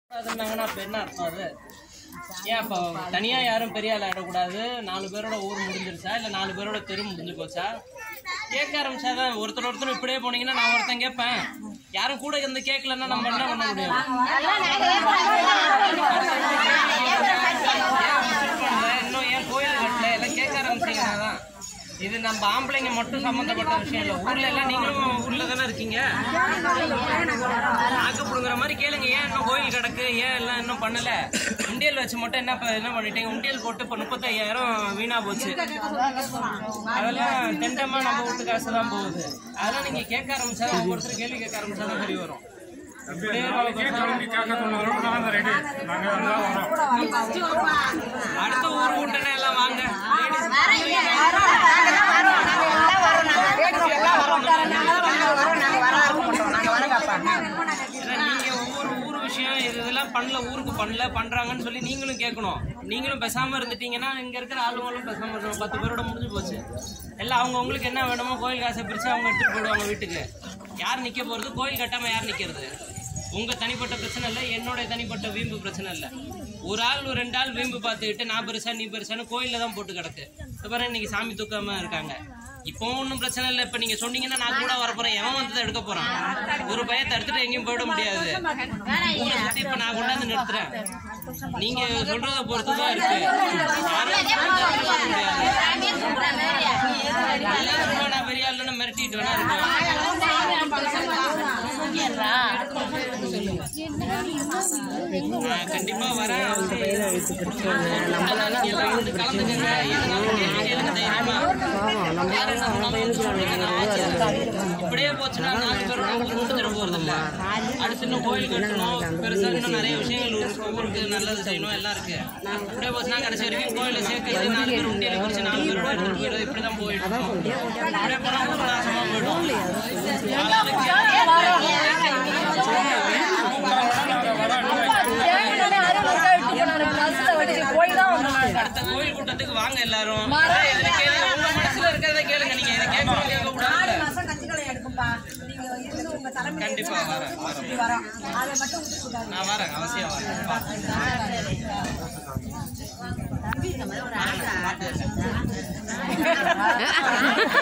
அதுனாங்கன்னா அப்ப என்ன அர்த்தம் அது ஏன் இப்போ தனியா யாரும் பெரிய ஆள் ஆயிடக்கூடாது நாலு பேரோட ஊர் முடிஞ்சிருச்சா இல்ல நாலு பேரோட தெரு முடிஞ்சு போச்சா கேட்க ஆரம்பிச்சாதான் ஒருத்தர் ஒருத்தர் இப்படியே போனீங்கன்னா நான் ஒருத்தன் கேட்பேன் யாரும் கூட இருந்து கேட்கலன்னா நம்ம என்ன பண்ண முடியும் ஏன் இன்னும் ஏன் கோயில் கட்டல எல்லாம் கேட்க ஆரம்பிச்சீங்கன்னா தான் இது நம்ம ஆம்பளைங்க மட்டும் சம்மந்தப்பட்ட விஷயம் இல்லை ஊர்ல எல்லாம் நீங்களும் ஊர்ல தானே இருக்கீங்க ஆக்கப்படுங்கிற மாதிரி கேளுங்க ஏன் இன்னும் கோயில் கிடக்கு ஏன் எல்லாம் இன்னும் பண்ணல உண்டியல் வச்சு மட்டும் என்ன ப- என்ன பண்ணிட்டீங்க உண்டியல் போட்டு இப்போ முப்பத்தையாயிரம் வீணா போச்சு அதெல்லாம் தெண்டமா நம்ம வீட்டு காசு தான் போகுது அதெல்லாம் நீங்க கேட்க ஆரம்பிச்சா ஒவ்வொருத்தர் கேள்வி கேட்க ஆரம்பிச்சா தான் சரி வரும் இப்படியே நம்ம அடுத்த ஊர் கூட்டணி எல்லாம் வாங்க ஏன்னா நீங்க ஒவ்வொரு ஊர் விஷயம் இது இதெல்லாம் பண்ணல ஊருக்கு பண்ணல பண்றாங்கன்னு சொல்லி நீங்களும் கேட்கணும் நீங்களும் பேசாம இருந்துட்டீங்கன்னா இங்க இருக்கிற ஆளுங்களும் பேசாம இருக்கணும் பத்து பேரோட முடிஞ்சு போச்சு எல்லாம் அவங்க உங்களுக்கு என்ன வேணுமோ கோயில் காசை பிரிச்சு அவங்க எடுத்துட்டு போயிடுவாங்க வீட்டுக்கு யார் நிக்க போறது கோயில் கட்டாம யார் நிக்கிறது உங்க தனிப்பட்ட பிரச்சனை இல்லை என்னோட தனிப்பட்ட வீம்பு பிரச்சனை இல்லை ஒரு ஆள் ஒரு ரெண்டு ஆள் வீம்பு பார்த்துக்கிட்டு நான் பெருசா நீ பெருசான்னு கோயில்ல தான் போட்டு கிடக்கு இப்ப பாரு இன்னைக்கு சாமி தூக்காம இருக்காங்க இப்போ ஒன்றும் பிரச்சனை இல்லை இப்போ நீங்க சொன்னீங்கன்னா நான் கூட வரப்போறேன் எவன் வந்து எடுக்க போறான் ஒரு பையன் தடுத்துட்டு எங்கேயும் போயிட முடியாது ஊரை சுத்தி இப்ப நான் கொண்டாந்து நிறுத்துறேன் நீங்க சொல்றத பொறுத்து தான் இருக்கு யாரும் தடுத்துட்டு வர முடியாது எல்லாரும் நான் பெரிய ஆளுன்னு மிரட்டிட்டு வேணா இருக்கேன் நான் கண்டிப்பா வரேன் அதனால நீங்க எல்லாம் வந்து கலந்துக்கங்க எதுனாலும் கேள்வி கேளுங்க தைரியமா யார் என்ன சொன்னாலும் வந்து சொல்லுங்க, நான் வாங்கிக்கிறேன். இப்படியே போச்சுன்னா நாலு பேரோட ஊர் முடிஞ்சிட போறதில்ல அடுத்து இன்னும் கோயில் கட்டணும் பெருசா இன்னும் நிறைய விஷயங்கள் இருக்கு ஊருக்கு நல்லது செய்யணும் எல்லாம் இருக்கு இப்படியே போச்சுன்னா கடைசி வரைக்கும் கோயில சேர்க்கறது நாலு பேர் உண்டியல குறிச்சு நாலு பேரோட எடுத்துட்டு போயிடுறது இப்படிதான் போயிட்டு இருக்கும். இப்படியே போனா ஊர் நாசமா போயிடும் அடுத்த கோயில் கூட்டத்துக்கு வாங்க எல்லாரும் அதான் இதுல கேளுங்க. உங்க மனசுல இருக்கிறத கேளுங்க நீங்க இதை கேட்கணும் கேட்க கூடாது கண்டிப்பா வரேன் வரேன் நான் வரேன் அவசியம் வரேன் ஆ